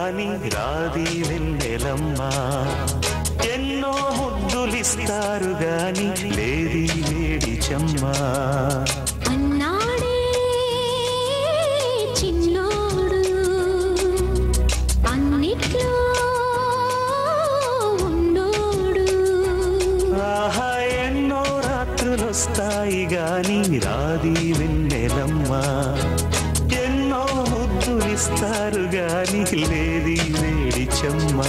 గాని రాది వెన్నెలమ్మ ఎన్నో ముద్దులిస్తారు గాని లేది వేడి చెమ్మా అన్నాడే చిన్నోడు అన్నిట్లో ఉన్నోడు ఆహా ఎన్నో రాత్రులొస్తాయి గాని రాది వెన్నెలమ్మ ఎన్నో ముద్దులిస్తారు గాని లేది వేడి చెమ్మా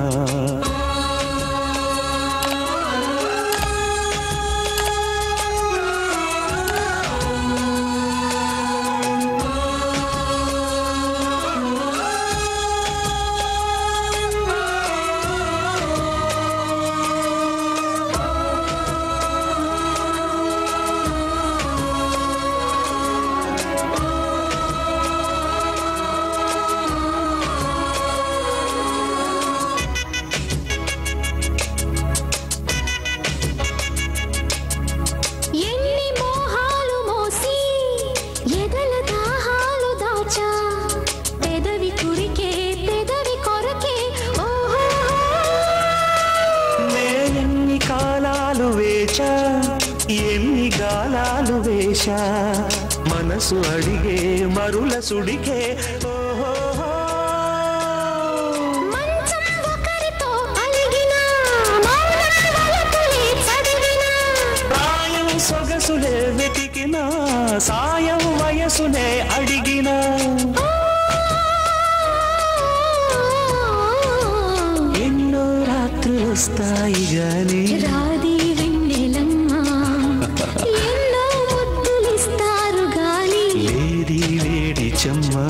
ఎన్ని మోహాలు మోసి ఎదల దాహాలు దాచా పెదవి కురికే పెదవి కొరకే ఓహో నేనెన్ని కాలాలు వేచా ఎన్ని గాలాలు వేశా మనసు అడిగే మరుల సుడికే ఓహో మంచం ఒకరితో అలిగినా మౌనం వలపులే చదివినా ప్రాయం సొగసులే వెతికినా సాయం వయసునే అడిగినా ఎన్నో రాత్రులు వస్తాయి గాని రాది వెన్నెలమ్మ ఎన్నో ముద్దులిస్తారు గాలి లేది వేడి చెమ్మా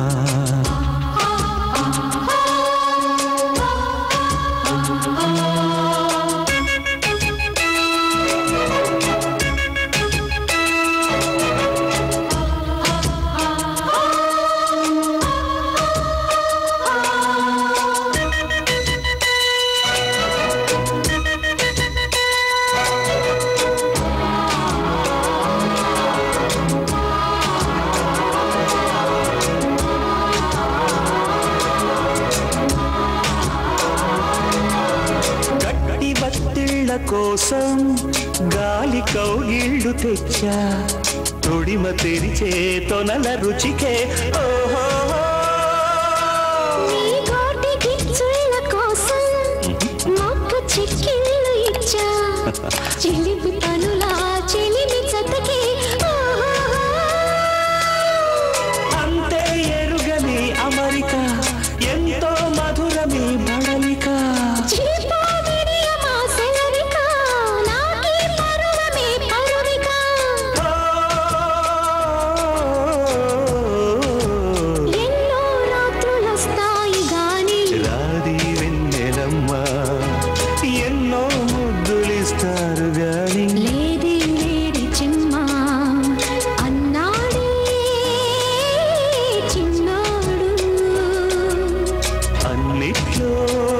గట్టి బత్తిళ్ళ కోసం గాలి కౌగిళ్ళు తెచ్చా తొడిమ తెరిచే తొనల రుచికే ఓహో నీ గోటి గిచ్చుళ్ళ కోసం మొక్క చిక్కిళ్ళు ఇచ్చా చిలిపి పనులా చెలిమి చతకి అంతే ఎరుగని అమరిక ఎంతో మధురమి బడలిక ఎన్నో రాత్రులొస్తాయి గాని రాది వెన్నెలమ్మ ఎన్నో ముద్దులిస్తారు గాని లేది లేడి చిమ్మ అన్నాడే చిన్నాడు అన్నిట్లో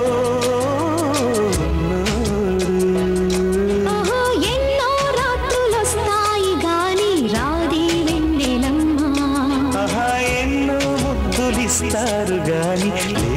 ఉన్నాడు. ఓహో ఎన్నో రాత్రులొస్తాయి గాని రాది వెన్నెలమ్మ ఆహా ఎన్నో ముద్దులిస్తారు గాని